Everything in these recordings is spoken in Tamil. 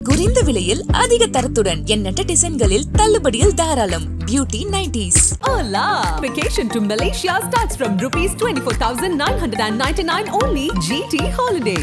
குறைந்த விலையில் அதிக தரத்துடன் எண்ணற்ற டிசைன்களில் தள்ளுபடியில் தாராளம் beauty nineties Hola! Vacation to Malaysia starts from rupees 24,999 only GT Holiday.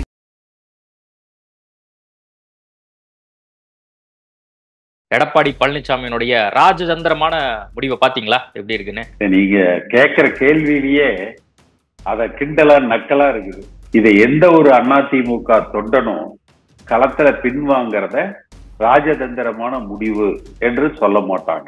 Edappadi பழனிசாமியினுடைய ராஜதந்திரமான முடிவை பாத்தீங்களா எப்படி இருக்குன்னு நீங்க கேக்குற கேள்வியிலேயே அத கிண்டலா நக்கலா இருக்குது இதை எந்த ஒரு அதிமுக தொண்டனும் களத்துல பின்வாங்கிறத ராஜதந்திரமான முடிவு என்று சொல்ல மாட்டாங்க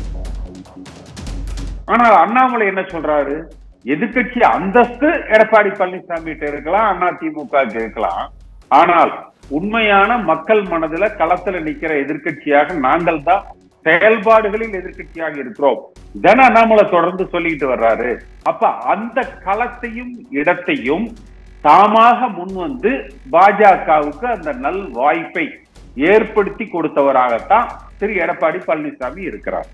ஆனால் அண்ணாமலை என்ன சொல்றாரு எதிர்க்கட்சி அந்தஸ்து எடப்பாடி பழனிசாமி இருக்கலாம் அதிமுக இருக்கலாம் ஆனால் உண்மையான மக்கள் மனதுல களத்துல நிக்கிற எதிர்க்கட்சியாக நாங்கள் தான் செயல்பாடுகளில் எதிர்க்கட்சியாக இருக்கிறோம் இதன அண்ணாமலை தொடர்ந்து சொல்லிக்கிட்டு வர்றாரு அப்ப அந்த களத்தையும் இடத்தையும் தாமாக முன்வந்து பாஜகவுக்கு அந்த நல் வாய்ப்பை ஏற்படுத்தி கொடுத்தவராகத்தான் திரு எடப்பாடி பழனிசாமி இருக்கிறார்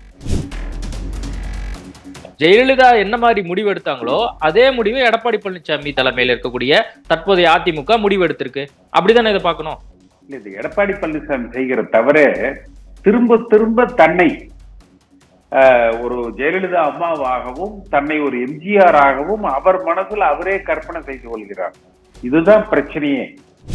ஜெயலலிதா என்ன மாதிரி முடிவு எடுத்தாங்களோ அதே முடிவு எடப்பாடி பழனிசாமி தலைமையில் இருக்கக்கூடிய தற்போதைய அதிமுக முடிவு எடுத்திருக்கு அப்படிதானே இதை பார்க்கணும் இல்ல, இது எடப்பாடி பழனிசாமி செய்கிற தவிர திரும்ப திரும்ப தன்னை ஆஹ், ஒரு ஜெயலலிதா அம்மாவாகவும் தன்னை ஒரு எம்ஜிஆர் ஆகவும் அவர் மனதில் அவரே கற்பனை செய்து கொள்கிறார் இதுதான் பிரச்சனையே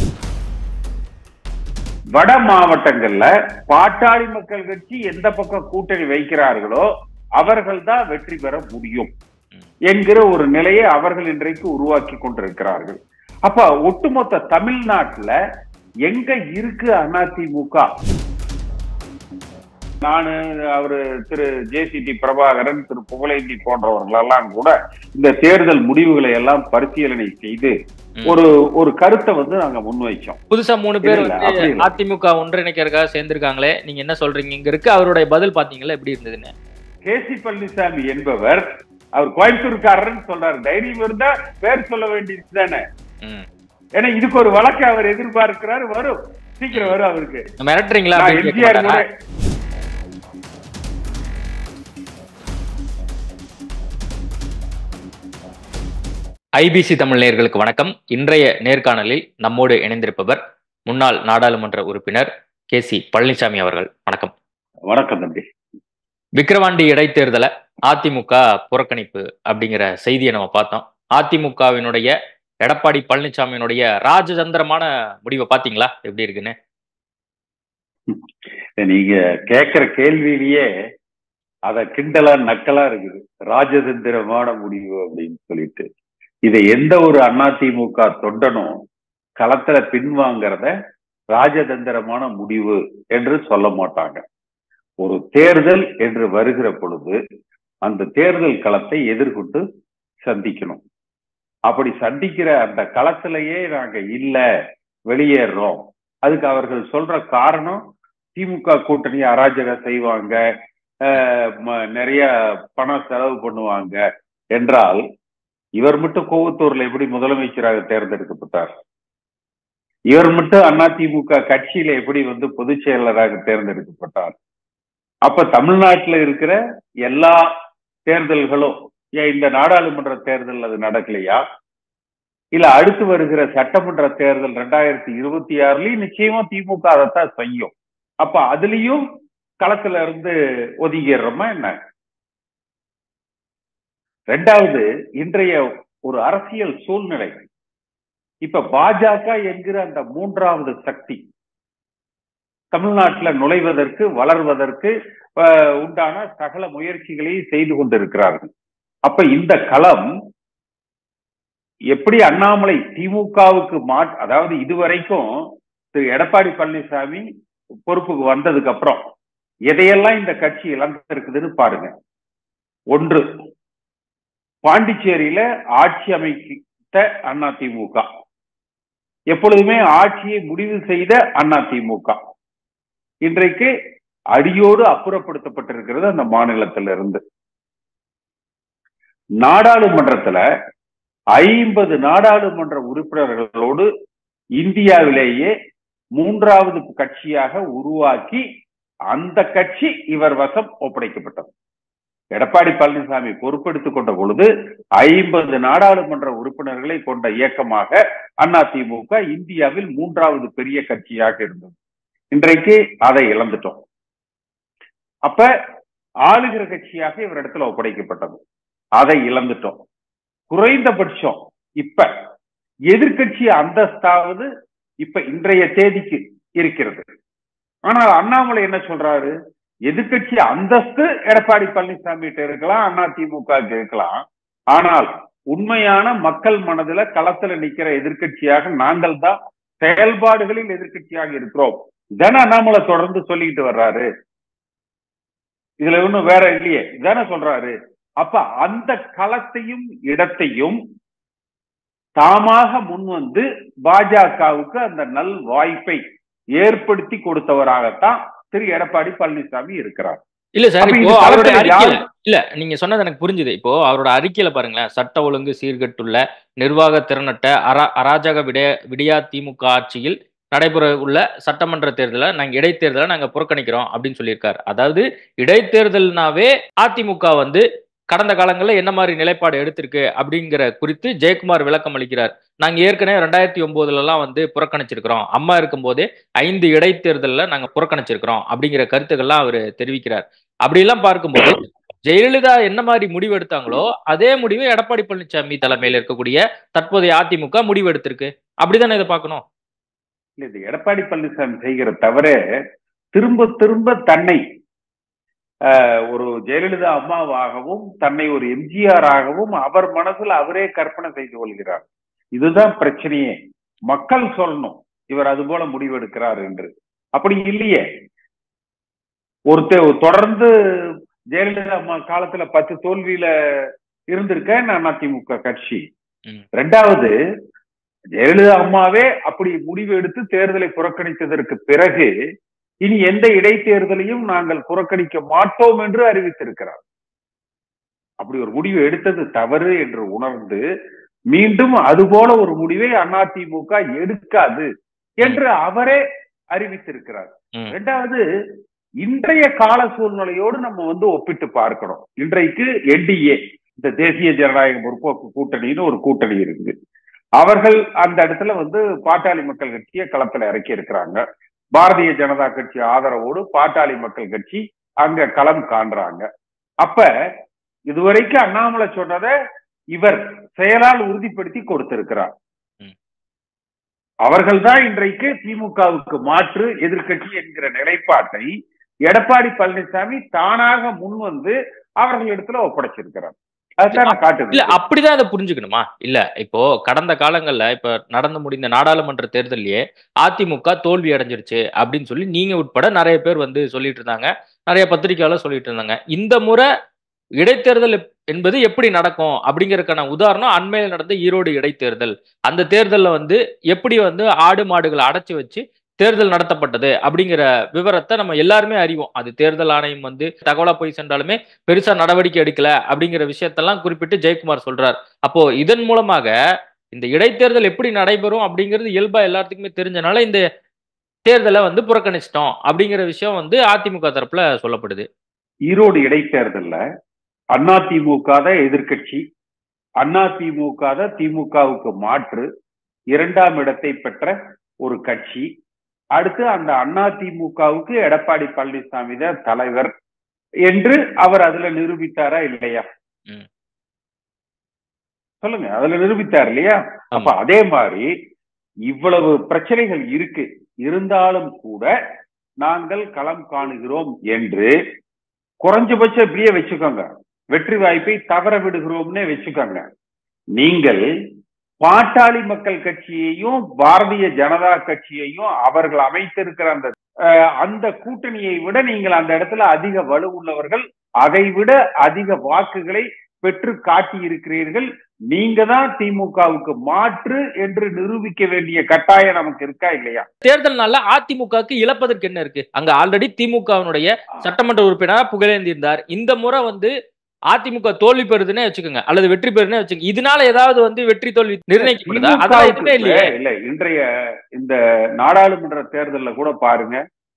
வட மாவட்டங்கள்ல பாட்டாளி மக்கள் கட்சி எந்த பக்கம் கூட்டணி வைக்கிறார்களோ அவர்கள் தான் வெற்றி பெற முடியும் என்கிற ஒரு நிலையை அவர்கள் இன்றைக்கு உருவாக்கி கொண்டிருக்கிறார்கள் அப்ப ஒட்டுமொத்த தமிழ்நாட்டுல எங்க இருக்கு அதிமுக நானு அவரு திரு ஜேசிடி பிரபாகரன் திரு புகழேந்தி போன்றவர்கள் எல்லாம் கூட இந்த தேர்தல் முடிவுகளை எல்லாம் பரிசீலனை செய்து ம். ஒரு ஒரு கருத்தை வந்து நாங்க முன்வைச்சோம் புதுசா மூணு பேர் இல்ல, வந்து அப்படி இல்ல. அதிமுக ஒன்றிணைக்கிறதுக்காக சேர்ந்திருக்காங்களே நீங்க என்ன சொல்றீங்க இங்க இருக்கு அவருடைய பதில் பாத்தீங்களா எப்படி இருந்ததுன்னு கே சி பழனிசாமி என்பவர் அவர் கோயம்புத்தூர்காரர்னு சொல்றாரு தைரியம் இருந்தா பேர் சொல்ல வேண்டியது தானே ம். ஏன்னா இதுக்கு ஒரு வழக்கு அவர் எதிர்பார்க்கிறாரு வரும் சீக்கிரம் வரும் அவருக்கு மிரட்டுறீங்களா நான் அப்படின்னு கேட்க எம்ஜிஆர் மாட்டாரா? கூட ஐபிசி தமிழ் நேயர்களுக்கு வணக்கம் இன்றைய நேர்காணலில் நம்மோடு இணைந்திருப்பவர் முன்னாள் நாடாளுமன்ற உறுப்பினர் கே சி பழனிசாமி அவர்கள் வணக்கம் வணக்கம் தம்பி விக்கிரவாண்டி இடைத்தேர்தலை அதிமுக புறக்கணிப்பு அப்படிங்கிற செய்தியை நம்ம பார்த்தோம் அதிமுகவினுடைய எடப்பாடி பழனிசாமியினுடைய ராஜதந்திரமான முடிவை பாத்தீங்களா எப்படி இருக்குன்னு நீங்க கேக்குற கேள்வியிலேயே அத கிண்டலா நக்கலா இருக்குது ராஜதந்திரமான முடிவு அப்படின்னு சொல்லிட்டு இதை எந்த ஒரு அதிமுக தொண்டனும் களத்துல பின்வாங்கிறத ராஜதந்திரமான முடிவு என்று சொல்ல மாட்டாங்க ஒரு தேர்தல் என்று வருகிற பொழுது அந்த தேர்தல் களத்தை எதிர்கொண்டு சந்திக்கணும் அப்படி சந்திக்கிற அந்த களத்திலேயே நாங்க இல்ல வெளியேறோம் அதுக்கு அவர்கள் சொல்ற காரணம் திமுக கூட்டணி அராஜகம் செய்வாங்க அஹ் ம- நிறைய பணம் செலவு பண்ணுவாங்க என்றால் இவர் மட்டும் கோவத்தூர்ல எப்படி முதலமைச்சராக தேர்ந்தெடுக்கப்பட்டார் இவர் மட்டும் அதிமுக கட்சியில எப்படி வந்து பொதுச் செயலராக தேர்ந்தெடுக்கப்பட்டார் அப்ப தமிழ்நாட்டுல இருக்கிற எல்லா தேர்தல்களும் ஏன் இந்த நாடாளுமன்ற தேர்தல் அது நடக்கலையா இல்ல அடுத்து வருகிற சட்டமன்ற தேர்தல் ரெண்டாயிரத்தி இருபத்தி ஆறுலயும் நிச்சயமா திமுக அதைத்தான் செய்யும் அப்ப அதுலயும் களத்துல இருந்து ஒதுங்கிடுறோமா என்ன ரெண்டாவது இன்றைய ஒரு அரசியல் சூழ்நிலை இப்ப பாஜக என்கிற அந்த மூன்றாவது சக்தி தமிழ்நாட்டுல நுழைவதற்கு வளர்வதற்கு அஹ், உண்டான சகல முயற்சிகளையும் செய்து கொண்டிருக்கிறார்கள் அப்ப இந்த களம் எப்படி அண்ணாமலை திமுகவுக்கு மா அதாவது இதுவரைக்கும் திரு எடப்பாடி பழனிசாமி பொறுப்புக்கு வந்ததுக்கு அப்புறம் எதையெல்லாம் இந்த கட்சி இழந்திருக்குதுன்னு பாருங்க ஒன்று பாண்டிச்சேரியில ஆட்சி அமைத்த அதிமுக எப்பொழுதுமே ஆட்சியை முடிவு செய்த அதிமுக இன்றைக்கு அடியோடு அப்புறப்படுத்தப்பட்டிருக்கிறது அந்த மாநிலத்திலிருந்து நாடாளுமன்றத்துல ஐம்பது நாடாளுமன்ற உறுப்பினர்களோடு இந்தியாவிலேயே மூன்றாவது கட்சியாக உருவாக்கி அந்த கட்சி இவர் வசம் ஒப்படைக்கப்பட்டது எடப்பாடி பழனிசாமி பொறுப்பெடுத்துக் கொண்ட பொழுது ஐம்பது நாடாளுமன்ற உறுப்பினர்களை கொண்ட இயக்கமாக அதிமுக இந்தியாவில் மூன்றாவது பெரிய கட்சியாக இருந்தது இன்றைக்கு அதை இழந்துட்டோம் அப்ப ஆளுகிற கட்சியாக இவரிடத்துல ஒப்படைக்கப்பட்டது அதை இழந்துட்டோம் குறைந்தபட்சம் இப்ப எதிர்கட்சி அந்தஸ்தாவது இப்ப இன்றைய தேதிக்கு இருக்கிறது ஆனால் அண்ணாமலை என்ன சொல்றாரு எதிர்கட்சி அந்தஸ்து எடப்பாடி பழனிசாமி கிட்ட இருக்கலாம் அதிமுக இருக்கலாம் ஆனால் உண்மையான மக்கள் மனதுல களத்துல நிக்கிற எதிர்கட்சியாக நாங்கள் தான் செயல்பாடுகளில் எதிர்கட்சியாக இருக்கிறோம் இதானே அண்ணாமலை தொடர்ந்து சொல்லிக்கிட்டு வர்றாரு இதுல ஒண்ணும் வேற இல்லையே இதானே சொல்றாரு அப்ப அந்த களத்தையும் இடத்தையும் தாமாக முன்வந்து பாஜகவுக்கு அந்த நல் வாய்ப்பை ஏற்படுத்தி கொடுத்தவராகத்தான் திரு எடப்பாடி பழனிசாமி இருக்கிறார் இல்ல சார் அப்ப இப்போ இது அவருடைய களத்துல அறிக்கையில யாரு- இல்ல நீங்க சொன்னது எனக்கு புரிஞ்சுது இப்போ அவரோட அறிக்கையில பாருங்களேன் சட்ட ஒழுங்கு சீர்கெட்டுள்ள நிர்வாக திறனற்ற அரா அராஜக விடைய விடியா திமுக ஆட்சியில் நடைபெற உள்ள சட்டமன்ற தேர்தலை நாங்க இடைத்தேர்தலை நாங்க புறக்கணிக்கிறோம் அப்படின்னு சொல்லியிருக்காரு அதாவது இடைத்தேர்தல்னாவே அதிமுக வந்து கடந்த காலங்களில் என்ன மாதிரி நிலைப்பாடு எடுத்திருக்கு அப்படிங்கிற குறித்து ஜெயக்குமார் விளக்கம் அளிக்கிறார் நாங்க ஏற்கனவே ரெண்டாயிரத்தி ஒன்பதுல எல்லாம் வந்து புறக்கணிச்சிருக்கிறோம் அம்மா இருக்கும்போதே ஐந்து இடைத்தேர்தலில் நாங்க புறக்கணிச்சிருக்கிறோம் அப்படிங்கிற கருத்துக்கள்லாம் அவர் தெரிவிக்கிறார் அப்படியெல்லாம் பார்க்கும்போது ஜெயலலிதா என்ன மாதிரி முடிவு எடுத்தாங்களோ அதே முடிவு எடப்பாடி பழனிசாமி தலைமையில் இருக்கக்கூடிய தற்போதைய அதிமுக முடிவு எடுத்திருக்கு அப்படிதானே இதை பார்க்கணும் இல்ல, இது எடப்பாடி பழனிசாமி செய்கிற தவறே திரும்ப திரும்ப தன்னை ஆஹ், ஒரு ஜெயலலிதா அம்மாவாகவும் தன்னை ஒரு எம்ஜிஆர் ஆகவும் அவர் மனசுல அவரே கற்பனை செய்து கொள்கிறார் இதுதான் பிரச்சனையே மக்கள் சொல்லணும் இவர் அது போல முடிவெடுக்கிறார் என்று அப்படி இல்லையே ஒருத்தர் தொடர்ந்து ஜெயலலிதா அம்மா காலத்துல பத்து தோல்வியில இருந்திருக்க நான் அதிமுக கட்சி ம். ரெண்டாவது ஜெயலலிதா அம்மாவே அப்படி முடிவு எடுத்து தேர்தலை புறக்கணித்ததற்கு பிறகு இனி எந்த இடைத்தேர்தலையும் நாங்கள் புறக்கணிக்க மாட்டோம் என்று அறிவித்திருக்கிறார் அப்படி ஒரு முடிவு எடுத்தது தவறு என்று உணர்ந்து மீண்டும் அதுபோல ஒரு முடிவை அதிமுக எடுக்காது என்று அவரே அறிவித்திருக்கிறார் ம். இரண்டாவது இன்றைய கால சூழ்நிலையோடு நம்ம வந்து ஒப்பிட்டு பார்க்கணும் இன்றைக்கு என்டிஏ இந்த தேசிய ஜனநாயக முற்போக்கு கூட்டணின்னு ஒரு கூட்டணி இருக்கு அவர்கள் அந்த இடத்துல வந்து பாட்டாளி மக்கள் கட்சியை களத்துல இறக்கி இருக்கிறாங்க பாரதிய ஜனதா கட்சி ஆதரவோடு பாட்டாளி மக்கள் கட்சி அங்க களம் காண்றாங்க அப்ப இதுவரைக்கும் அண்ணாமலை சொன்னதை இவர் செயலால் உறுதிப்படுத்தி கொடுத்திருக்கிறார் ம். அவர்கள்தான் இன்றைக்கு திமுகவுக்கு மாற்று எதிர்க்கட்சி என்கிற நிலைப்பாட்டை எடப்பாடி பழனிசாமி தானாக முன்வந்து அவர்களிடத்துல ஒப்படைச்சிருக்கிறார் அதுதான் நான் இல்ல காட்டுது அப்படிதான் இதை புரிஞ்சுக்கணுமா இல்ல இப்போ கடந்த காலங்கள்ல இப்ப நடந்து முடிந்த நாடாளுமன்ற தேர்தலையே அதிமுக தோல்வி அடைஞ்சிருச்சு அப்படின்னு சொல்லி நீங்க உட்பட நிறைய பேர் வந்து சொல்லிட்டு இருந்தாங்க நிறைய பத்திரிகையாளர் சொல்லிட்டு இருந்தாங்க இந்த முறை இடைத்தேர்தல் எப்- என்பது எப்படி நடக்கும் அப்படிங்கறதுக்கான உதாரணம் அண்மையில் நடந்த ஈரோடு இடைத்தேர்தல் அந்த தேர்தல்ல வந்து எப்படி வந்து ஆடு மாடுகளை அடைச்சு வச்சு தேர்தல் நடத்தப்பட்டது அப்படிங்கிற விவரத்தை நம்ம எல்லாருமே அறிவோம் அது தேர்தல் ஆணையம் வந்து தகவலா போய் சென்றாலுமே பெருசா நடவடிக்கை எடுக்கல அப்படிங்கிற விஷயத்தெல்லாம் குறிப்பிட்டு ஜெயக்குமார் சொல்றார் அப்போ இதன் மூலமாக இந்த இடைத்தேர்தல் எப்படி நடைபெறும் அப்படிங்கிறது இயல்பா எல்லாத்துக்குமே தெரிஞ்சனால இந்த தேர்தலை வந்து புறக்கணிச்சிட்டோம் அப்படிங்கிற விஷயம் வந்து அதிமுக தரப்புல சொல்லப்படுது ஈரோடு இடைத்தேர்தல்ல அதிமுக தான் எதிர்க்கட்சி அதிமுக தான் திமுகவுக்கு மாற்று இரண்டாம் இடத்தை பெற்ற ஒரு கட்சி அடுத்து அந்த அதிமுகவுக்கு எடப்பாடி பழனிசாமி தான் தலைவர் என்று அவர் அதுல நிரூபித்தாரா இல்லையா ம். சொல்லுங்க அதுல நிரூபித்தார் இல்லையா அப்ப ஆமா. அதே மாதிரி இவ்வளவு பிரச்சனைகள் இருக்கு இருந்தாலும் கூட நாங்கள் களம் காணுகிறோம் என்று குறைஞ்சபட்சம் இப்படியே வச்சுக்கோங்க வெற்றி வாய்ப்பை தவற விடுகிறோம்னே வச்சுக்கோங்க நீங்கள் பாட்டாளி மக்கள் கட்சியையும் பாரதிய ஜனதா கட்சியையும் அவர்கள் அமைத்திருக்கிற அந்த அஹ், அந்த கூட்டணியை விட நீங்கள் அந்த இடத்துல அதிக வலு உள்ளவர்கள் அதை விட அதிக வாக்குகளை பெற்று காட்டி இருக்கிறீர்கள் நீங்க தான் திமுகவுக்கு மாற்று என்று நிரூபிக்க வேண்டிய கட்டாயம் நமக்கு இருக்கா இல்லையா தேர்தல் நாள்ல அதிமுகவுக்கு இழப்பதற்கு என்ன இருக்கு அங்க ஆல்ரெடி திமுகவினுடைய சட்டமன்ற உறுப்பினரா புகழேந்தி இருந்தார் இந்த முறை வந்து அதிமுக தோல்வி பெறுதுன்னே வச்சுக்கோங்க அல்லது வெற்றி பெறுதுன்னே வச்சுக்கோங்க இதனால ஏதாவது வந்து வெற்றி தோல்வி நிர்ணயிக்கப்படுதா அதெல்லாம் எதுவுமே இல்லையே திமுகவுக்கு- இல்ல இன்றைய இந்த நாடாளுமன்ற தேர்தல்ல கூட பாருங்க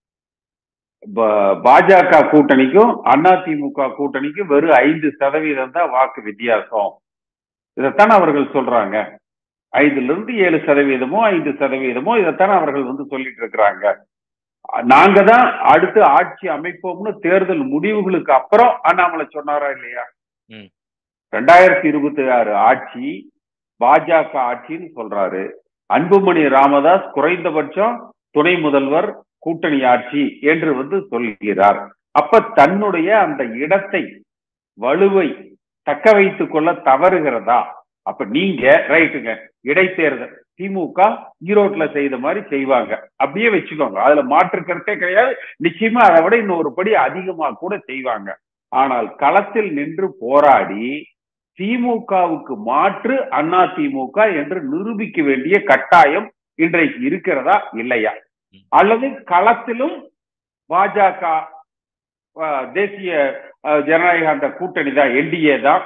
ப- பாஜக கூட்டணிக்கும் அதிமுக கூட்டணிக்கும் வெறும் ஐந்து சதவீதம் தான் வாக்கு வித்தியாசம் இதைத்தான் அவர்கள் சொல்றாங்க ஐந்துல இருந்து ஏழு சதவீதமோ ஐந்து சதவீதமோ இதைத்தான் அவர்கள் வந்து சொல்லிட்டு இருக்கிறாங்க நாங்க தான் அடுத்து ஆட்சி அமைப்போம்னு தேர்தல் முடிவுகளுக்கு அப்புறம் அண்ணாமலை சொன்னாரா இல்லையா ம். ரெண்டாயிரத்தி இருபத்தி ஆறு ஆட்சி பாஜக ஆட்சின்னு சொல்றாரு அன்புமணி ராமதாஸ் குறைந்தபட்சம் துணை முதல்வர் கூட்டணி ஆட்சி என்று வந்து சொல்கிறார் அப்ப தன்னுடைய அந்த இடத்தை வலுவை தக்க வைத்துக் கொள்ள தவறுகிறதா அப்ப நீங்க ரைட்டுங்க இடைத்தேர்தல் திமுக ஈரோட்ல செய்த மாதிரி செய்வாங்க அப்படியே வச்சுக்கோங்க அதுல மாற்று கருத்தே கிடையாது நிச்சயமா அதை விட இன்னொரு படி அதிகமா கூட செய்வாங்க ஆனால் களத்தில் நின்று போராடி திமுகவுக்கு மாற்று அண்ணா திமுக என்று நிரூபிக்க வேண்டிய கட்டாயம் இன்றைக்கு இருக்கிறதா இல்லையா அல்லது களத்திலும் பாஜக அஹ், தேசிய அஹ், ஜனநாயக அந்த கூட்டணி தான் என்டிஏ தான்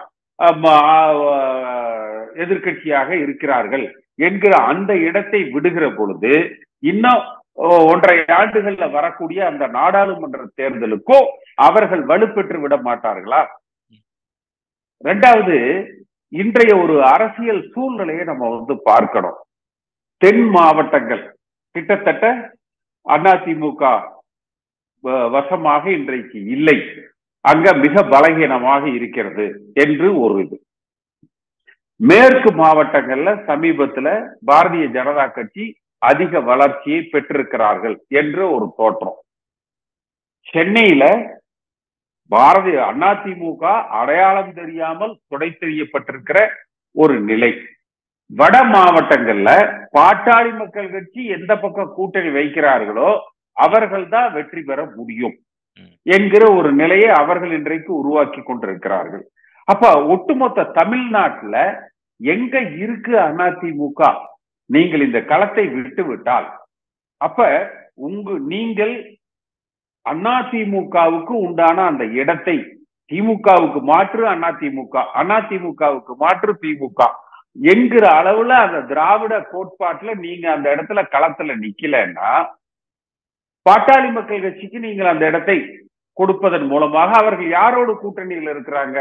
எதிர்கட்சியாக இருக்கிறார்கள் என்கிற அந்த இடத்தை விடுகிற பொழுது இன்னும் ஓ- ஒன்றரை ஆண்டுகள்ல வரக்கூடிய அந்த நாடாளுமன்ற தேர்தலுக்கோ அவர்கள் வலுப்பெற்று விட மாட்டார்களா ரெண்டாவது இன்றைய ஒரு அரசியல் சூழ்நிலையை நம்ம வந்து பார்க்கணும் தென் மாவட்டங்கள் கிட்டத்தட்ட அதிமுக வ- வசமாக இன்றைக்கு இல்லை அங்க மிக பலகீனமாக இருக்கிறது என்று ஒரு இது மேற்கு மாவட்டங்கள்ல சமீபத்துல பாரதிய ஜனதா கட்சி அதிக வளர்ச்சியை பெற்றிருக்கிறார்கள் என்று ஒரு தோற்றம் சென்னையில பாரதிய அதிமுக அடையாளம் தெரியாமல் துடை தெரியப்பட்டிருக்கிற ஒரு நிலை வட மாவட்டங்கள்ல பாட்டாளி மக்கள் கட்சி எந்த பக்கம் கூட்டணி வைக்கிறார்களோ அவர்கள் தான் வெற்றி பெற முடியும் என்கிற ஒரு நிலையை அவர்கள் இன்றைக்கு உருவாக்கி கொண்டிருக்கிறார்கள் அப்ப ஒட்டுமொத்த தமிழ்நாட்டுல எங்க இருக்கு அதிமுக நீங்கள் இந்த களத்தை விட்டு விட்டால் அப்ப உங்க நீங்கள் அதிமுகவுக்கு உண்டான அந்த இடத்தை திமுகவுக்கு மாற்று அதிமுக அதிமுகவுக்கு மாற்று திமுக என்கிற அளவுல அந்த திராவிட கோட்பாட்டுல நீங்க அந்த இடத்துல களத்துல நிக்கலன்னா பாட்டாளி மக்கள் கட்சிக்கு நீங்கள் அந்த இடத்தை கொடுப்பதன் மூலமாக அவர்கள் யாரோடு கூட்டணியில் இருக்கிறாங்க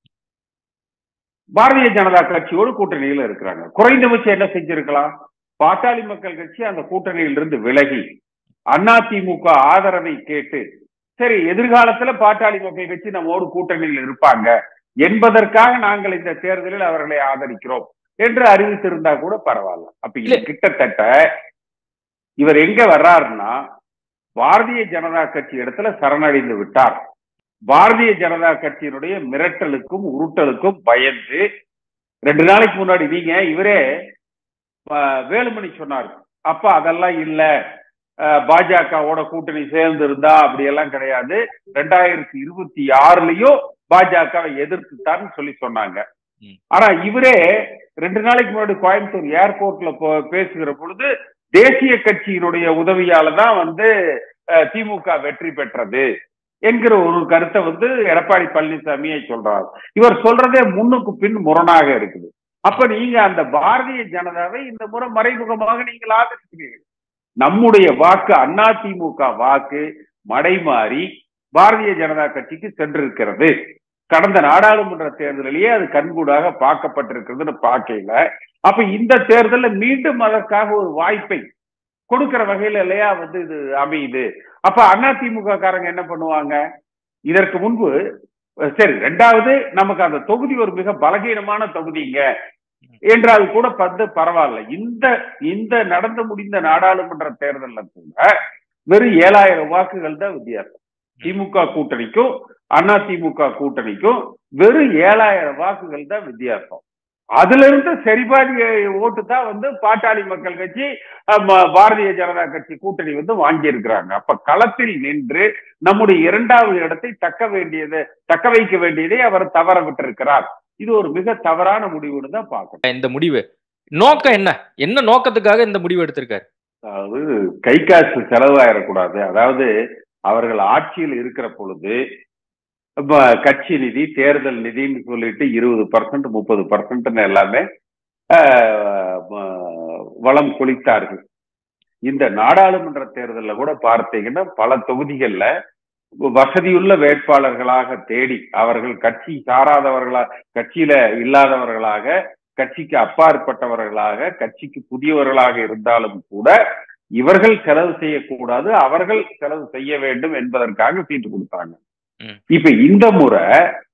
பாரதிய ஜனதா கட்சியோடு கூட்டணியில் இருக்கிறாங்க குறைந்தபட்சம் என்ன செஞ்சிருக்கலாம் பாட்டாளி மக்கள் கட்சி அந்த கூட்டணியில் இருந்து விலகி அதிமுக ஆதரவை கேட்டு சரி எதிர்காலத்துல பாட்டாளி மக்கள் கட்சி நம்மோடு கூட்டணியில் இருப்பாங்க என்பதற்காக நாங்கள் இந்த தேர்தலில் அவர்களை ஆதரிக்கிறோம் என்று அறிவித்திருந்தா கூட பரவாயில்ல அப்ப இது கிட்டத்தட்ட இவர் எங்க வர்றாருன்னா பாரதிய ஜனதா கட்சி இடத்துல சரணடைந்து விட்டார் பாரதிய ஜனதா கட்சியினுடைய மிரட்டலுக்கும் உருட்டலுக்கும் பயந்து ரெண்டு நாளைக்கு முன்னாடி நீங்க இவரே அஹ், வேலுமணி சொன்னார் அப்ப அதெல்லாம் இல்ல அஹ், பாஜகவோட கூட்டணி சேர்ந்து இருந்தா அப்படி எல்லாம் கிடையாது ரெண்டாயிரத்தி இருபத்தி ஆறுலயும் பாஜகவை எதிர்த்துத்தான்னு சொல்லி சொன்னாங்க ம். ஆனா இவரே ரெண்டு நாளைக்கு முன்னாடி கோயம்புத்தூர் ஏர்போர்ட்ல போ- பேசுகிற பொழுது தேசிய கட்சியினுடைய உதவியால தான் வந்து அஹ், திமுக வெற்றி பெற்றது என்கிற ஒரு கருத்தை வந்து எடப்பாடி பழனிசாமியை சொல்றாரு இவர் சொல்றதே முன்னுக்கு பின் முரணாக இருக்குது அப்ப நீங்க அந்த பாரதிய ஜனதாவை இந்த முறை மறைமுகமாக நீங்கள் ஆதரிக்கிறீர்கள் நம்முடைய வாக்கு அதிமுக வாக்கு மடைமாறி பாரதிய ஜனதா கட்சிக்கு சென்றிருக்கிறது கடந்த நாடாளுமன்ற தேர்தலிலேயே அது கண்கூடாக பார்க்கப்பட்டிருக்கிறதுன்னு பார்க்கல அப்ப இந்த தேர்தல்ல மீண்டும் அதற்காக ஒரு வாய்ப்பை கொடுக்கிற வகையில இல்லையா வந்து இது அமையுது அப்ப அதிமுக காரங்க என்ன பண்ணுவாங்க இதற்கு முன்பு அஹ் சரி ரெண்டாவது நமக்கு அந்த தொகுதி ஒரு மிக பலகீனமான தொகுதிங்க என்றால் கூட பந்து பரவாயில்ல இந்த இந்த நடந்து முடிந்த நாடாளுமன்ற தேர்தல்ல கூட வெறும் ஏழாயிரம் வாக்குகள் தான் வித்தியாசம் திமுக கூட்டணிக்கும் அண்ணா திமுக கூட்டணிக்கும் வெறும் ஏழாயிரம் வாக்குகள் தான் வித்தியாசம் அதுல இருந்து சரிபாதி ஓட்டு தான் வந்து பாட்டாளி மக்கள் கட்சி அஹ், ம- பாரதிய ஜனதா கட்சி கூட்டணி வந்து வாங்கி இருக்கிறாங்க அப்ப களத்தில் நின்று நம்முடைய இரண்டாவது இடத்தை தக்க வேண்டியது தக்க வைக்க வேண்டியதை அவர் தவற விட்டிருக்கிறார் இது ஒரு மிக தவறான முடிவுன்னு தான் பார்க்கணும் இந்த முடிவு நோக்கம் என்ன என்ன நோக்கத்துக்காக இந்த முடிவு எடுத்திருக்காரு அதாவது கை காசு செலவாயிடக்கூடாது அதாவது அவர்கள் ஆட்சியில் இருக்கிற பொழுது இப்ப கட்சி நிதி தேர்தல் நிதின்னு சொல்லிட்டு இருபது பர்சன்ட் முப்பது பர்சன்ட்னு எல்லாமே ஆஹ், ம- வளம் கொளித்தார்கள் இந்த நாடாளுமன்ற தேர்தலில் கூட பார்த்தீங்கன்னா பல தொகுதிகள்ல வசதியுள்ள வேட்பாளர்களாக தேடி அவர்கள் கட்சி சாராதவர்களா கட்சியில இல்லாதவர்களாக கட்சிக்கு அப்பாற்பட்டவர்களாக கட்சிக்கு புதியவர்களாக இருந்தாலும் கூட இவர்கள் செலவு செய்யக்கூடாது அவர்கள் செலவு செய்ய வேண்டும் என்பதற்காக சீட்டு கொடுத்தாங்க ம். இப்ப இந்த முறை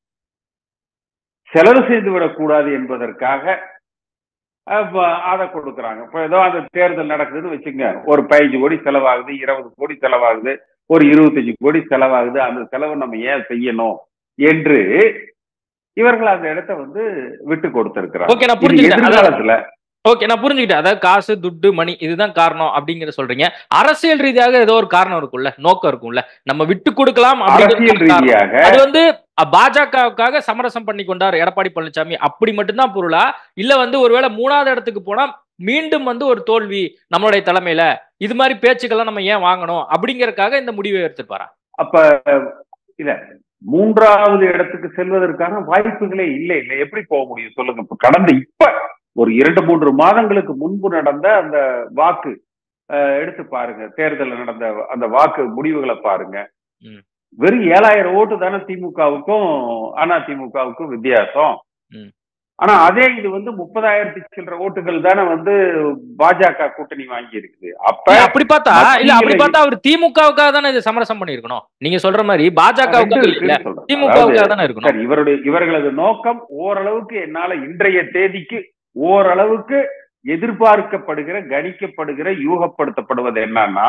செலவு செய்து விடக்கூடாது என்பதற்காக அப்ப அதை கொடுக்குறாங்க இப்ப ஏதோ அந்த தேர்தல் நடக்குதுன்னு வச்சுங்க ஒரு பதினஞ்சு கோடி செலவாகுது இருபது கோடி செலவாகுது ஒரு இருபத்தஞ்சு கோடி செலவாகுது அந்த செலவு நம்ம ஏன் செய்யணும் என்று இவர்கள் அந்த இடத்தை வந்து விட்டு கொடுத்திருக்கிறாங்க ஓகே நான் இது புரிஞ்சுக்கிட்டேன் அதாவது- எதிர்காலத்துல ஓகே நான் புரிஞ்சுக்கிட்டேன் அதாவது காசு துட்டு மணி இதுதான் காரணம் அப்படிங்கிற சொல்றீங்க அரசியல் ரீதியாக ஏதோ ஒரு காரணம் இருக்கும்ல நோக்கம் இருக்கும்ல நம்ம விட்டு கொடுக்கலாம் அப்படிங்கிறது அரசியல் காரணம். ரீதியாக அது வந்து அ, பாஜகவுக்காக சமரசம் பண்ணி கொண்டார் எடப்பாடி பழனிசாமி அப்படி மட்டும்தான் பொருளா இல்ல வந்து ஒருவேளை மூணாவது இடத்துக்கு போனா மீண்டும் வந்து ஒரு தோல்வி நம்மளுடைய தலைமையில இது மாதிரி பேச்சுக்கெல்லாம் நம்ம ஏன் வாங்கணும் அப்படிங்கறதுக்காக இந்த முடிவை எடுத்துப்பாரா அப்ப இல்ல மூன்றாவது இடத்துக்கு செல்வதற்கான வாய்ப்புகளே இல்லை இல்லை எப்படி போக முடியும் சொல்லுங்க இப்ப கடந்த இப்ப ஒரு இரண்டு மூன்று மாதங்களுக்கு முன்பு நடந்த அந்த வாக்கு அஹ், எடுத்து பாருங்க தேர்தலில் நடந்த அந்த வாக்கு முடிவுகளை பாருங்க ம். வெறும் ஏழாயிரம் ஓட்டு தானே திமுகவுக்கும் அண்ணா திமுகவுக்கும் வித்தியாசம் ம். ஆனா அதே இது வந்து முப்பதாயிரத்தி சில்லற ஓட்டுகள் தானே வந்து பாஜக கூட்டணி வாங்கி இருக்குது அப்ப இல்ல, அப்படி பார்த்தா இல்ல அப்படி மத்தியில- பார்த்தா அவர் திமுகவுக்காக தானே இது சமரசம் பண்ணிருக்கணும் நீங்க சொல்ற மாதிரி ரெண்டு பாஜகவுக்காக இல்ல இருக்குன்னு சொல்றேன். அதாவது, திமுகவுக்காக தானே இருக்கணும் சார் இவருடைய இவர்களது நோக்கம் ஓரளவுக்கு என்னால இன்றைய தேதிக்கு ஓரளவுக்கு எதிர்பார்க்கப்படுகிற கணிக்கப்படுகிற யூகப்படுத்தப்படுவது என்னன்னா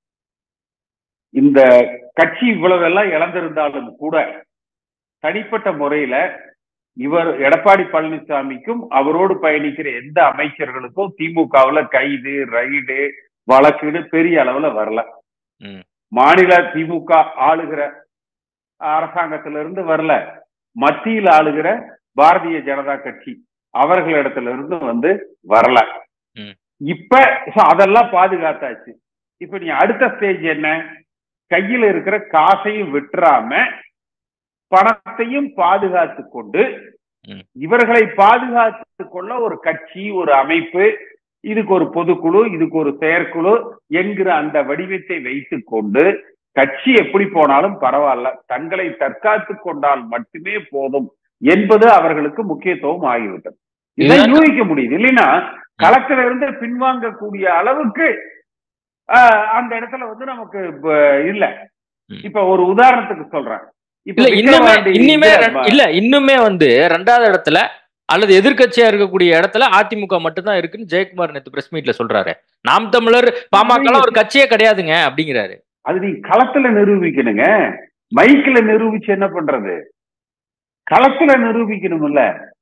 இந்த கட்சி இவ்வளவெல்லாம் இழந்திருந்தாலும் கூட தனிப்பட்ட முறையில இவர் எடப்பாடி பழனிசாமிக்கும் அவரோடு பயணிக்கிற எந்த அமைச்சர்களுக்கும் திமுகவுல கைது ரைடு வழக்குன்னு பெரிய அளவுல வரல ம். மாநில திமுக ஆளுகிற அரசாங்கத்திலிருந்து வரல மத்தியில் ஆளுகிற பாரதிய ஜனதா கட்சி அவர்களிடத்துல இருந்து வந்து வரல ம். இப்ப so அதெல்லாம் பாதுகாத்தாச்சு இப்ப நீ அடுத்த ஸ்டேஜ் என்ன கையில இருக்கிற காசையும் விட்டுறாம பணத்தையும் பாதுகாத்து கொண்டு ம். இவர்களை பாதுகாத்து கொள்ள ஒரு கட்சி ஒரு அமைப்பு இதுக்கு ஒரு பொதுக்குழு இதுக்கு ஒரு செயற்குழு என்கிற அந்த வடிவத்தை வைத்துக் கொண்டு கட்சி எப்படி போனாலும் பரவாயில்ல தங்களை தற்காத்து கொண்டால் மட்டுமே போதும் என்பது அவர்களுக்கு முக்கியத்துவம் ஆகிவிட்டது இதை இதுதான் யூகிக்க முடியுது இல்லைன்னா களத்துல இருந்து பின்வாங்கக்கூடிய அளவுக்கு ஆஹ், அந்த இடத்துல வந்து நமக்கு இப்ப இல்ல ம். இப்ப ஒரு உதாரணத்துக்கு சொல்றேன் இப்ப இல்ல இன்னுமே விக்கிரவாண்டி இன்னுமே இது ரெண்டு- இல்ல இன்னுமே வந்து ரெண்டாவது இடத்துல அல்லது எதிர்க்கட்சியா இருக்கக்கூடிய இடத்துல அதிமுக மட்டும்தான் இருக்குன்னு ஜெயக்குமார் நேத்து பிரஸ் மீட்ல சொல்றாரு நாம் தமிழர் பாமக ஒரு கட்சியே கிடையாதுங்க அப்படிங்கிறாரு அது நீ களத்துல நிரூபிக்கணுங்க மைக்ல நிரூபிச்சு என்ன பண்றது களத்துல நிரூபிக்கணும்ல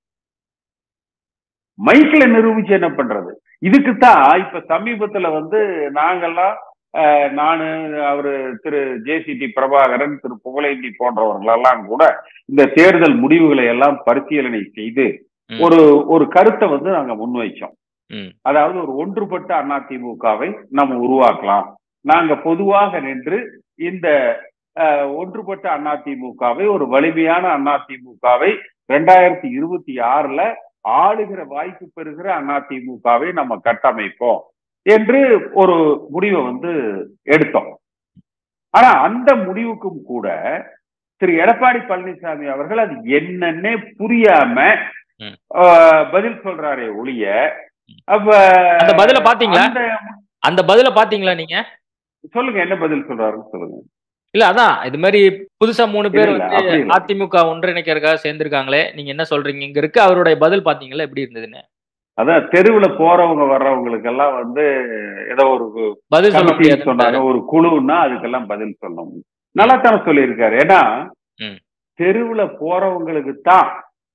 மைக்ல நிரூபிச்சு என்ன பண்றது இதுக்குத்தான் இப்ப சமீபத்துல வந்து நாங்கெல்லாம் அஹ், நானு அவரு திரு ஜேசிடி பிரபாகரன் திரு புகழேந்தி போன்றவர்களெல்லாம் கூட இந்த தேர்தல் முடிவுகளை எல்லாம் பரிசீலனை செய்து ம். ஒரு ஒரு கருத்தை வந்து நாங்க முன்வைச்சோம் ம். அதாவது ஒரு ஒன்றுபட்ட அதிமுகவை நம்ம உருவாக்கலாம் நாங்க பொதுவாக நின்று இந்த அஹ், ஒன்றுபட்ட அதிமுகவை ஒரு வலிமையான அதிமுகவை ரெண்டாயிரத்தி இருபத்தி ஆறுல ஆளுகிற வாய்ப்பு பெறுகிற அதிமுகவை நம்ம கட்டமைப்போம் என்று ஒரு முடிவை வந்து எடுத்தோம் ஆனா அந்த முடிவுக்கும் கூட திரு எடப்பாடி பழனிசாமி அவர்கள் அது என்னன்னே புரியாம ம். ஆஹ், பதில் சொல்றாரே ஒழிய அப்ப அந்த பதில பாத்தீங்களா அந்த அந்த பதில பாத்தீங்களா நீங்க சொல்லுங்க என்ன பதில் சொல்றாருன்னு சொல்லுங்க இல்ல அதான் இது மாதிரி புதுசா மூணு பேர் இல்ல, வந்து அப்படி இல்ல. அதிமுக ஒன்றிணைக்கிறதுக்காக சேர்ந்திருக்காங்களே நீங்க என்ன சொல்றீங்க இங்க இருக்கு அவருடைய பதில் பாத்தீங்களா எப்படி இருந்ததுன்னு அதான் தெருவுல போறவங்க வர்றவங்களுக்கு எல்லாம் வந்து ஏதோ ஒரு பதில் சொல்ல கமிட்டின்னு சொன்னாங்க முடியாது ஒரு குழுன்னா அதுக்கெல்லாம் பதில் சொல்லணும் நல்லா தானே சொல்லியிருக்காரு ஏன்னா ம். தெருவுல போறவங்களுக்கு தான்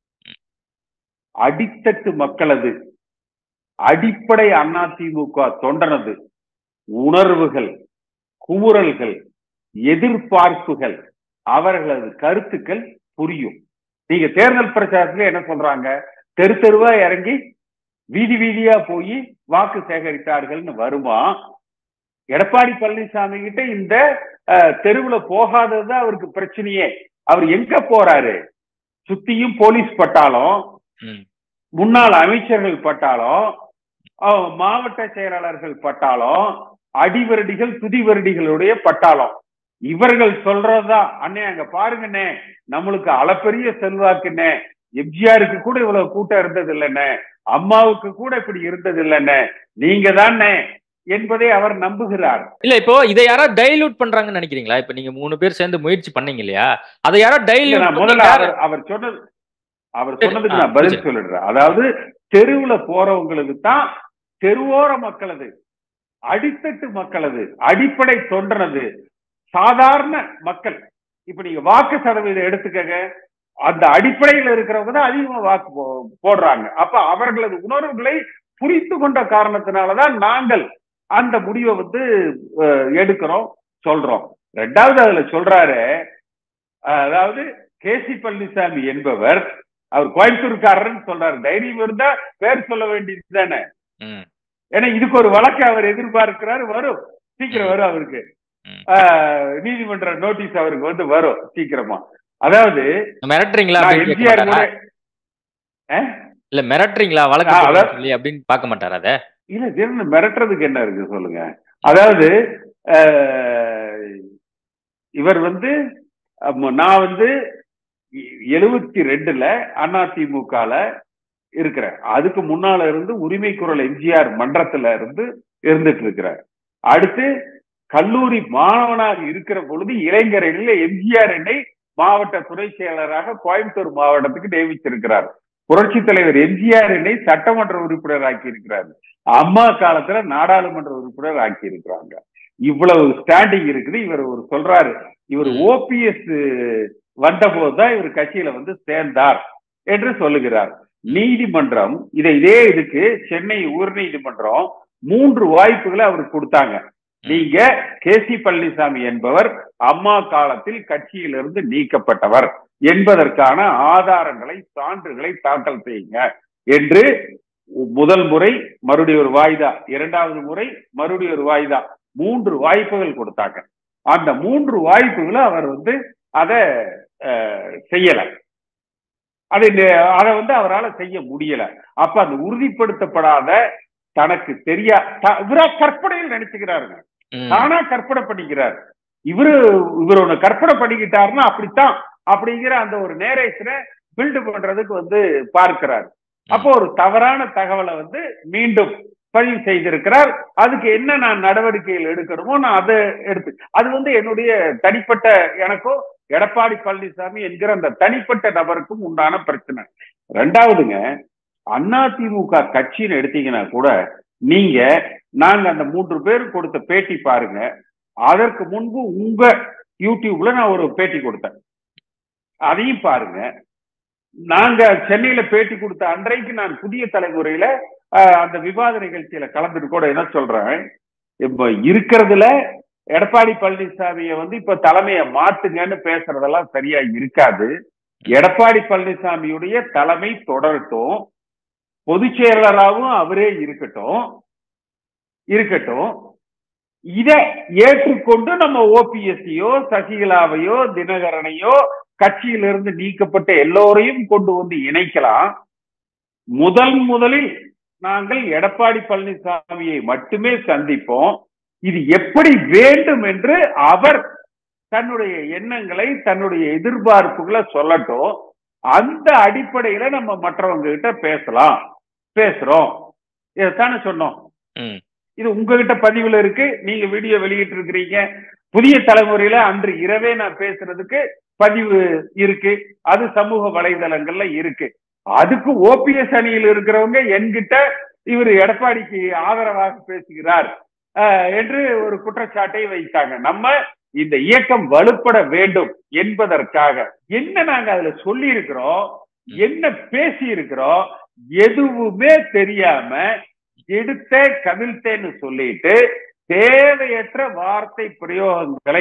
அடித்தட்டு மக்களது அடிப்படை அதிமுக தொண்டனது உணர்வுகள் குமுறல்கள் எதிர்பார்ப்புகள் அவர்களது கருத்துக்கள் புரியும் நீங்க தேர்தல் பிரச்சாரத்துல என்ன சொல்றாங்க தெரு தெருவா இறங்கி வீதி வீதியா போய் வாக்கு சேகரித்தார்கள்னு வருமா எடப்பாடி பழனிசாமி கிட்ட இந்த அஹ், தெருவுல போகாததுதான் அவருக்கு பிரச்சனையே அவர் எங்க போறாரு சுத்தியும் போலீஸ் பட்டாளம் ம். முன்னாள் அமைச்சர்கள் பட்டாளம் அஹ், மாவட்ட செயலாளர்கள் பட்டாளம் அடிவரடிகள் துதிவரடிகளுடைய பட்டாளம் இவர்கள் சொல்றதுதான் அண்ணே அங்க பாருங்கண்ணே நம்மளுக்கு அளப்பெரிய செல்வாக்குண்ணே எம்ஜிஆருக்கு கூட இவ்வளவு கூட்டம் இருந்தது இல்லைண்ணே அம்மாவுக்கு கூட இப்படி இருந்தது இல்லைண்ணே நீங்க தானே என்பதை அவர் நம்புகிறார் இல்ல இப்போ இதை யாராவது டைலூட் பண்றாங்கன்னு நினைக்கிறீங்களா இப்ப நீங்க மூணு பேர் சேர்ந்து முயற்சி பண்ணீங்க இல்லையா அதை யாரோ இல்ல, டைலூட் நான் முதல்ல அவர் அவர் சொன்னது அவர் சரி, சொன்னதுக்கு ஆ, நான் பதில் சரி. சொல்லிடுறேன் அதாவது தெருவுல போறவங்களுக்கு தான் தெருவோர மக்களது அடித்தட்டு மக்களது அடிப்படை தொண்டனது சாதாரண மக்கள் இப்ப நீங்க வாக்கு சதவீதம் எடுத்துக்கங்க அந்த அடிப்படையில் இருக்கிறவங்க தான் அதிகமா வாக்கு போ- போடுறாங்க அப்ப அவர்களது உணர்வுகளை புரிந்து கொண்ட காரணத்தினாலதான் நாங்கள் அந்த முடிவை வந்து அஹ், எடுக்கிறோம் சொல்றோம் ரெண்டாவது அதுல சொல்றாரு அதாவது கேசி பழனிசாமி என்பவர் அவர் கோயம்புத்தூர்காரர்னு சொல்றாரு தைரியம் இருந்தா பேர் சொல்ல வேண்டியது தானே ம், ஏன்னா இதுக்கு ஒரு வழக்கு அவர் எதிர்பார்க்கிறாரு வரும் சீக்கிரம் வரும் அவருக்கு ம். ஆஹ், நீதிமன்ற நோட்டீஸ் அவருக்கு வந்து வரும் சீக்கிரமா அதாவது மிரட்டுறீங்களா நான் அப்படின்னு கேட்க எம்ஜிஆர் கூட மாட்டாரா? இல்ல மிரட்டுறீங்களா வழக்கு ஆ, போடுறேன்னு அதான். சொல்லி அப்படின்னு பார்க்க மாட்டாரா அத இல்ல திடீர்னு மிரட்டுறதுக்கு என்ன இருக்கு சொல்லுங்க அதாவது ஆஹ், இவர் வந்து அம்ம- நான் வந்து எழுபத்தி ரெண்டுல அதிமுகல இருக்கிறேன் அதுக்கு முன்னால இருந்து உரிமை குரல் எம்ஜிஆர் மன்றத்துல இருந்து இருந்துட்டு இருக்கிறேன் அடுத்து கல்லூரி மாணவனாக இருக்கிற பொழுது இளைஞரணியில எம்ஜிஆர் என்னை மாவட்ட துணை செயலராக கோயம்புத்தூர் மாவட்டத்துக்கு நியமிச்சிருக்கிறார் புரட்சி தலைவர் எம்ஜிஆர் என்னை சட்டமன்ற உறுப்பினர் ஆக்கி இருக்கிறார் அம்மா காலத்துல நாடாளுமன்ற உறுப்பினர் ஆக்கி இருக்கிறாங்க இவ்வளவு ஸ்டாண்டிங் இருக்குது இவர் ஒரு சொல்றாரு இவர் ம். ஓபிஎஸ் வந்த போதுதான் இவர் கட்சியில வந்து சேர்ந்தார் என்று சொல்லுகிறார் நீதிமன்றம் இதை இதே இதுக்கு சென்னை உயர் நீதிமன்றம் மூன்று வாய்ப்புகளை அவருக்கு கொடுத்தாங்க நீங்க கேசி பழனிசாமி என்பவர் அம்மா காலத்தில் கட்சியிலிருந்து நீக்கப்பட்டவர் என்பதற்கான ஆதாரங்களை சான்றுகளை தாக்கல் செய்யுங்க என்று முதல் முறை மறுபடியும் ஒரு வாய்தா இரண்டாவது முறை மறுபடியும் ஒரு வாய்தா மூன்று வாய்ப்புகள் கொடுத்தாங்க அந்த மூன்று வாய்ப்புகளை அவர் வந்து அதை செய்யல அது அதை வந்து அவரால் செய்ய முடியல அப்ப அந்த உறுதிப்படுத்தப்படாத தனக்கு தெரியா த- இவரா கற்பனையில் நினைச்சுக்கிறாருங்க ம், தானா கற்பனை பண்ணிக்கிறார் இவரு இவர் ஒண்ணு கற்பனை பண்ணிக்கிட்டாருன்னா அப்படித்தான் அப்படிங்கிற அந்த ஒரு நேரேஷனை பில்டு பண்றதுக்கு வந்து பார்க்கிறார் அப்போ ஒரு தவறான தகவலை வந்து மீண்டும் பதிவு செய்திருக்கிறார் அதுக்கு என்ன நான் நடவடிக்கைகள் எடுக்கணுமோ நான் அதை எடுத்து அது வந்து என்னுடைய தனிப்பட்ட எனக்கும் எடப்பாடி பழனிசாமி என்கிற அந்த தனிப்பட்ட நபருக்கும் உண்டான பிரச்சனை ரெண்டாவதுங்க அதிமுக கட்சின்னு எடுத்தீங்கன்னா கூட நீங்க நாங்க அந்த மூன்று பேர் கொடுத்த பேட்டி பாருங்க அதற்கு முன்பு உங்க யூடியூப்ல நான் ஒரு பேட்டி கொடுத்தேன் அதையும் பாருங்க நாங்க சென்னையில பேட்டி கொடுத்த அன்றைக்கு நான் புதிய தலைமுறையில ஆஹ், அந்த விவாத நிகழ்ச்சியில கலந்துட்டு கூட என்ன சொல்றேன் இப்ப இருக்கிறதுல எடப்பாடி பழனிசாமியை வந்து இப்ப தலைமையை மாத்துங்கன்னு பேசுறதெல்லாம் சரியா இருக்காது எடப்பாடி பழனிசாமியுடைய தலைமை தொடரட்டும் பொதுச் செயலாளராகவும் அவரே இருக்கட்டும் இருக்கட்டும் இத ஏற்றுக்கொண்டு நம்ம ஓபிஎஸ்சியோ சசிகலாவையோ தினகரனையோ கட்சியிலிருந்து நீக்கப்பட்ட எல்லோரையும் கொண்டு வந்து இணைக்கலாம் முதல் முதலில் நாங்கள் எடப்பாடி பழனிசாமியை மட்டுமே சந்திப்போம் இது எப்படி வேண்டும் என்று அவர் தன்னுடைய எண்ணங்களை தன்னுடைய எதிர்பார்ப்புகளை சொல்லட்டும் அந்த அடிப்படையில நம்ம மற்றவங்க கிட்ட பேசலாம் பேசுறோம் இதைத்தானே சொன்னோம் ம். இது உங்ககிட்ட பதிவுல இருக்கு நீங்க வீடியோ வெளியிட்டு இருக்கிறீங்க புதிய தலைமுறையில அன்று இரவே நான் பேசுறதுக்கு பதிவு இருக்கு அது சமூக வலைதளங்கள்ல இருக்கு அதுக்கு ஓபிஎஸ் அணியில் இருக்கிறவங்க என்கிட்ட இவர் எடப்பாடிக்கு ஆதரவாக பேசுகிறார் ஆஹ், என்று ஒரு குற்றச்சாட்டை வைத்தாங்க நம்ம இந்த இயக்கம் வலுப்பட வேண்டும் என்பதற்காக என்ன நாங்க அதுல சொல்லி இருக்கிறோம் என்ன பேசி இருக்கிறோம் எதுவுமே தெரியாம எடுத்த கவிழ்த்தேன்னு சொல்லிட்டு தேவையற்ற வார்த்தை பிரயோகங்களை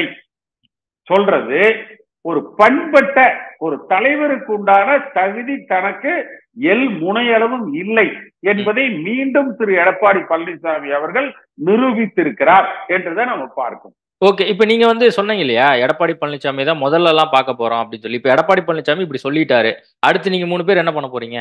சொல்றது ஒரு பண்பட்ட ஒரு தலைவருக்கு உண்டான தகுதி தனக்கு எல் முனையளவும் இல்லை என்பதை மீண்டும் திரு எடப்பாடி பழனிசாமி அவர்கள் நிரூபித்திருக்கிறார் என்றுதான் நம்ம பார்க்கணும் ஓகே இப்ப நீங்க வந்து சொன்னீங்க இல்லையா எடப்பாடி பழனிசாமி தான் முதல்ல எல்லாம் பார்க்க போறோம் அப்படின்னு சொல்லி இப்ப எடப்பாடி பழனிசாமி இப்படி சொல்லிட்டாரு அடுத்து நீங்க மூணு பேர் என்ன பண்ண போறீங்க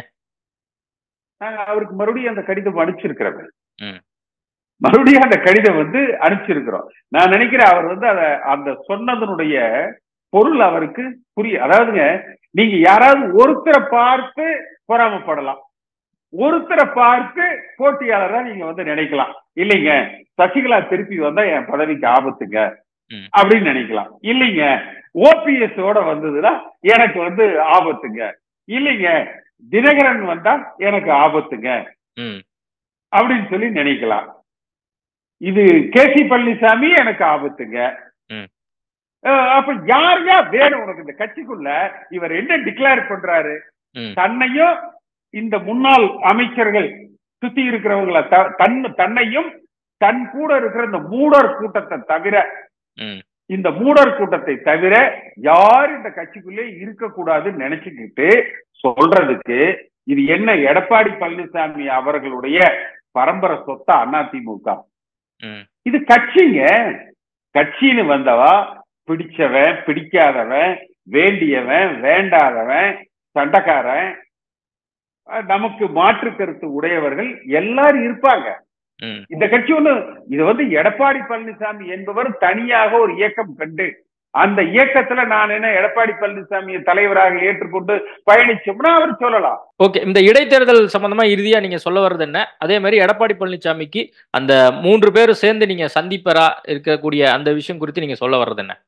நாங்க அவருக்கு மறுபடியும் அந்த கடிதம் அனுப்பிச்சிருக்கிறோம் ம். மறுபடியும் அந்த கடிதம் வந்து அனுப்பிச்சிருக்கிறோம் நான் நினைக்கிறேன் அவர் வந்து அத அந்த சொன்னதனுடைய பொருள் அவருக்கு புரிய அதாவதுங்க நீங்க யாராவது ஒருத்தரை பார்த்து பொறாமப்படலாம் ஒருத்தரை பார்த்து போட்டியாளரா நீங்க வந்து நினைக்கலாம் இல்லைங்க சசிகலா திருப்பி வந்தா என் பதவிக்கு ஆபத்துங்க ம். அப்படின்னு நினைக்கலாம் இல்லைங்க ஓபிஎஸ் ஓட வந்ததுன்னா எனக்கு வந்து ஆபத்துங்க இல்லைங்க தினகரன் வந்தா எனக்கு ஆபத்துங்க ம் அப்படின்னு சொல்லி நினைக்கலாம் இது கே சி பழனிசாமி எனக்கு ஆபத்துங்க ம். அஹ் அப்ப யார் யார் வேணும் உனக்கு இந்த கட்சிக்குள்ள இவர் என்ன டிக்ளேர் பண்றாரு ம். தன்னையும் இந்த முன்னாள் அமைச்சர்கள் சுத்தி இருக்கிறவங்கள த- தன் தன்னையும் தன் கூட இருக்கிற இந்த மூடர் கூட்டத்தை தவிர ம் இந்த மூடர் கூட்டத்தை தவிர யார் இந்த கட்சிக்குள்ளே இருக்கக்கூடாதுன்னு நினைச்சுக்கிட்டு சொல்றதுக்கு இது என்ன எடப்பாடி பழனிசாமி அவர்களுடைய பரம்பரை சொத்தா அதிமுக ம் இது கட்சிங்க கட்சின்னு வந்தவா பிடிச்சவன் பிடிக்காதவன் வேண்டியவன் வேண்டாதவன் சண்டைக்காரன் அஹ் நமக்கு மாற்று கருத்து உடையவர்கள் எல்லாரும் இருப்பாங்க ம் இந்த கட்சி ஒண்ணு இது வந்து எடப்பாடி பழனிசாமி என்பவர் தனியாக ஒரு இயக்கம் கண்டு அந்த இயக்கத்துல நான் என்ன எடப்பாடி பழனிசாமியை தலைவராக ஏற்றுக்கொண்டு பயணிச்சோம்னா அவர் சொல்லலாம் ஓகே இந்த இடைத்தேர்தல் சம்பந்தமா இறுதியா நீங்க சொல்ல வர்றது என்ன அதே மாதிரி எடப்பாடி பழனிசாமிக்கு அந்த மூன்று பேரும் சேர்ந்து நீங்க சந்திப்பரா இருக்கக்கூடிய அந்த விஷயம் குறித்து நீங்க சொல்ல வர்றது என்ன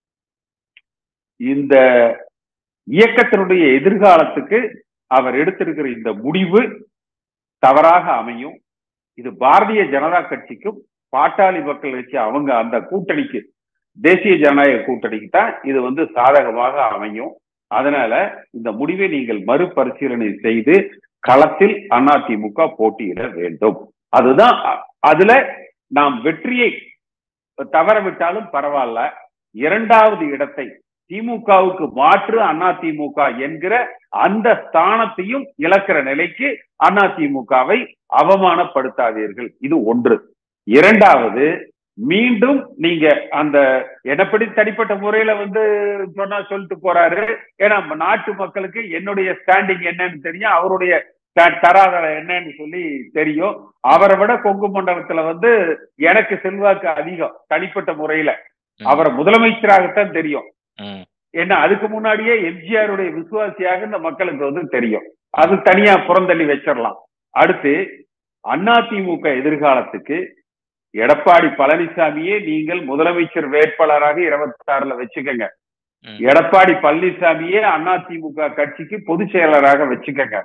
இந்த இயக்கத்தினுடைய எதிர்காலத்துக்கு அவர் எடுத்திருக்கிற இந்த முடிவு தவறாக அமையும் இது பாரதிய ஜனதா கட்சிக்கும் பாட்டாளி மக்கள் கட்சி அவங்க அந்த கூட்டணிக்கு தேசிய ஜனநாயக கூட்டணிக்கு தான் இது வந்து சாதகமாக அமையும் அதனால இந்த முடிவை நீங்கள் மறுபரிசீலனை செய்து களத்தில் அதிமுக போட்டியிட வேண்டும் அதுதான் அ- அதுல நாம் வெற்றியை தவறவிட்டாலும் பரவாயில்ல இரண்டாவது இடத்தை திமுகவுக்கு மாற்று அதிமுக என்கிற அந்த ஸ்தானத்தையும் இழக்கிற நிலைக்கு அதிமுகவை அவமானப்படுத்தாதீர்கள் இது ஒன்று இரண்டாவது மீண்டும் நீங்க அந்த என்னப்படி தனிப்பட்ட முறையில வந்து சொன்னா சொல்லிட்டு போறாரு ஏன்னா நாட்டு மக்களுக்கு என்னுடைய ஸ்டாண்டிங் என்னன்னு தெரியும் அவருடைய த- தராதரம் என்னன்னு சொல்லி தெரியும் அவரை விட கொங்கு மண்டலத்துல வந்து எனக்கு செல்வாக்கு அதிகம் தனிப்பட்ட முறையில ம். அவரை முதலமைச்சராகத்தான் தெரியும் ம் ஏன்னா அதுக்கு முன்னாடியே எம்ஜிஆருடைய விசுவாசியாக இந்த மக்களுக்கு வந்து தெரியும் அது தனியா புறந்தள்ளி வச்சிடலாம் அடுத்து அதிமுக எதிர்காலத்துக்கு எடப்பாடி பழனிசாமியே நீங்கள் முதலமைச்சர் வேட்பாளராக இருபத்தி ஆறுல வச்சுக்கோங்க ம். எடப்பாடி பழனிசாமியே அதிமுக கட்சிக்கு பொதுச் செயலராக வச்சுக்கோங்க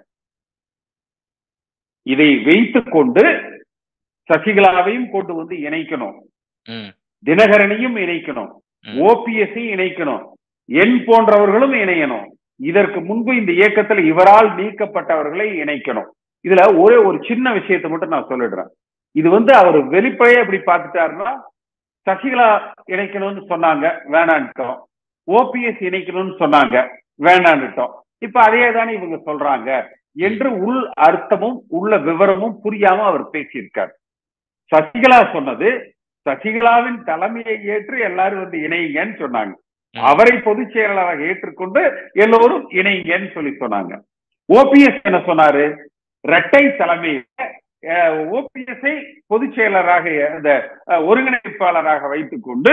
இதை வைத்துக் கொண்டு சசிகலாவையும் கொண்டு வந்து இணைக்கணும் ம் தினகரனையும் இணைக்கணும் ம். ஓபிஎஸ் இணைக்கணும் என் போன்றவர்களும் இணையணும் இதற்கு முன்பு இந்த இயக்கத்தில் இவரால் நீக்கப்பட்டவர்களை இணைக்கணும் இதுல ஒரே ஒரு சின்ன விஷயத்தை மட்டும் நான் சொல்லிடுறேன் இது வந்து அவர் வெளிப்படையா எப்படி பார்த்துட்டாருன்னா சசிகலா இணைக்கணும்னு சொன்னாங்க வேணான்ட்டோம் ஓபிஎஸ் இணைக்கணும்னு சொன்னாங்க வேணான்னுட்டோம் இப்ப அதே தானே இவங்க சொல்றாங்க என்று உள் அர்த்தமும் உள்ள விவரமும் புரியாம அவர் பேசியிருக்கார் சசிகலா சொன்னது சசிகலாவின் தலைமையை ஏற்று எல்லாரும் வந்து இணைங்கன்னு சொன்னாங்க ம். அவரை பொதுச் செயலாளராக ஏற்றுக்கொண்டு எல்லோரும் இணைங்கன்னு சொல்லி சொன்னாங்க ஓபிஎஸ் என்ன சொன்னாரு இரட்டை தலைமையில ஓபிஎஸ்ஐ பொதுச் செயலராக இந்த அஹ், ஒருங்கிணைப்பாளராக வைத்துக் கொண்டு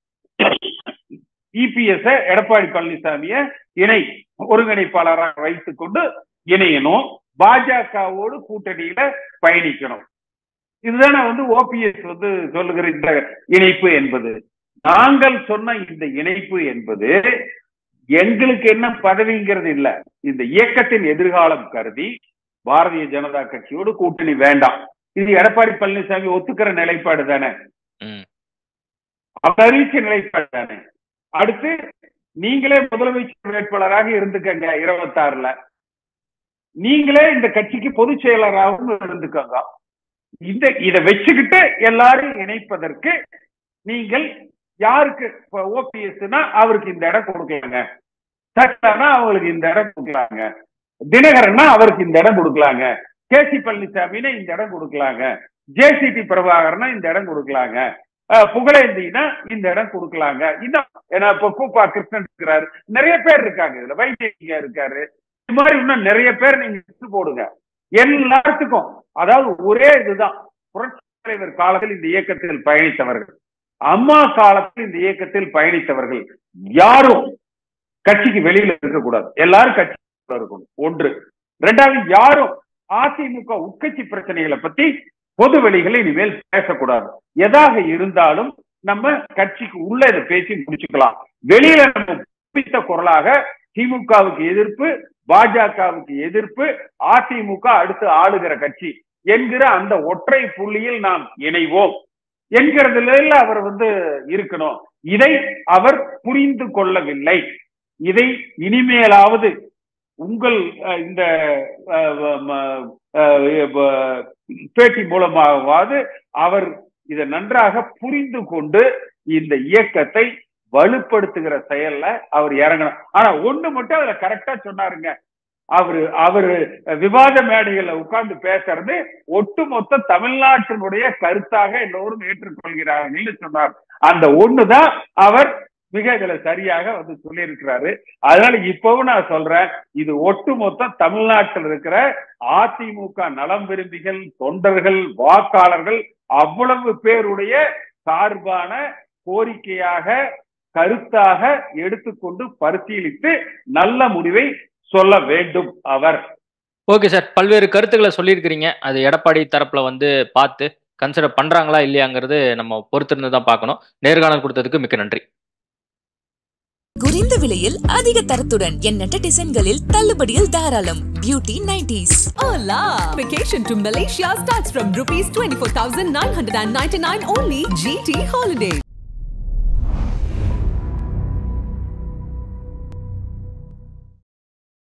இபிஎஸ் எடப்பாடி பழனிசாமிய இணை ஒருங்கிணைப்பாளராக வைத்துக் கொண்டு இணையணும் பாஜகவோடு கூட்டணியில பயணிக்கணும் இதுதானே வந்து ஓபிஎஸ் வந்து சொல்லுகிற இந்த இணைப்பு என்பது நாங்கள் சொன்ன இந்த இணைப்பு என்பது எங்களுக்கு என்ன பதவிங்கிறது இல்ல இந்த இயக்கத்தின் எதிர்காலம் கருதி பாரதிய ஜனதா கட்சியோடு கூட்டணி வேண்டாம் இது எடப்பாடி பழனிசாமி ஒத்துக்கிற நிலைப்பாடு தானே ம் அவர் அறிவிச்ச நிலைப்பாடு தானே அடுத்து நீங்களே முதலமைச்சர் வேட்பாளராக இருந்துக்கங்க இருபத்தாறுல நீங்களே இந்த கட்சிக்கு பொதுச் செயலராகவும் இருந்துக்கோங்க இந்த இதை வச்சுக்கிட்டு எல்லாரும் இணைப்பதற்கு நீங்கள் யாருக்கு ஓபிஎஸ்னா அவருக்கு இந்த இடம் கொடுக்கலாங்க சட்டானா அவங்களுக்கு இந்த இடம் கொடுக்கலாங்க தினகரன்னா அவருக்கு இந்த இடம் கொடுக்கலாங்க கே சி பழனிசாமினா இந்த இடம் கொடுக்கலாங்க ஜேசிடி பிரபாகரனா இந்த இடம் கொடுக்கலாங்க அஹ் புகழேந்தினா இந்த இடம் கொடுக்கலாங்க இன்னும் ஏன்னா இப்ப பூப்பா கிருஷ்ணன் இருக்கிறாரு நிறைய பேர் இருக்காங்க இதுல வைத்தியங்க இருக்காரு இது மாதிரி இன்னும் நிறைய பேர் நீங்க list போடுங்க எல்லாத்துக்கும் அதாவது ஒரே இதுதான் புரட்சி தலைவர் காலத்தில் இந்த இயக்கத்தில் பயணித்தவர்கள் அம்மா காலத்தில் இந்த இயக்கத்தில் பயணித்தவர்கள் யாரும் கட்சிக்கு வெளியில இருக்கக்கூடாது எல்லாரும் கட்சிக்குள்ள இருக்கணும் ஒன்று ரெண்டாவது யாரும் அதிமுக உட்கட்சி பிரச்சனைகளை பத்தி பொது வெளிகளை இனிமேல் பேசக்கூடாது எதாக இருந்தாலும் நம்ம கட்சிக்கு உள்ள இதை பேசி முடிச்சுக்கலாம் வெளியில நம்ம பித்த குரலாக திமுகவுக்கு எதிர்ப்பு பாஜகவுக்கு எதிர்ப்பு அதிமுக அடுத்து ஆளுகிற கட்சி என்கிற அந்த ஒற்றை புள்ளியில் நாம் இணைவோம் என்கிறதுல அவர் வந்து இருக்கணும் இதை அவர் புரிந்து கொள்ளவில்லை இதை இனிமேலாவது உங்கள் அஹ், இந்த அஹ், ம- அஹ், ப- பேட்டி மூலமாகவாவது அவர் இதை நன்றாக புரிந்து கொண்டு இந்த இயக்கத்தை வலுப்படுத்துகிற செயல்ல அவர் இறங்கணும் ஆனா ஒண்ணு மட்டும் அதுல கரெக்டா சொன்னாருங்க அவரு அவரு விவாத மேடைகள்ல உட்கார்ந்து பேசுறது ஒட்டுமொத்த தமிழ்நாட்டினுடைய கருத்தாக எல்லோரும் ஏற்றுக்கொள்கிறார்கள் சொன்னார் அந்த ஒண்ணுதான் அவர் மிக இதுல சரியாக வந்து சொல்லியிருக்கிறாரு அதனால இப்பவும் நான் சொல்றேன் இது ஒட்டுமொத்த தமிழ்நாட்டில் இருக்கிற அதிமுக நலம் விரும்பிகள் தொண்டர்கள் வாக்காளர்கள் அவ்வளவு பேருடைய சார்பான கோரிக்கையாக கருத்தாக எடுத்துக்கொண்டு பரிசீலித்து நல்ல முடிவை சொல்ல வேண்டும் அவர் ஓகே சார் பல்வேறு கருத்துக்களை சொல்லியிருக்கிறீங்க அது எடப்பாடி தரப்புல வந்து பார்த்து கன்சிடர் பண்றாங்களா இல்லையாங்கிறது நம்ம பொறுத்திருந்து தான் பார்க்கணும் நேர்காணல் கொடுத்ததுக்கு மிக்க நன்றி குறைந்த விலையில் அதிக தரத்துடன் எண்ணற்ற டிசைன்களில் தள்ளுபடியில் தாராளம் beauty nineties Hola! Vacation to Malaysia starts from rupees 24,999 only GT Holiday.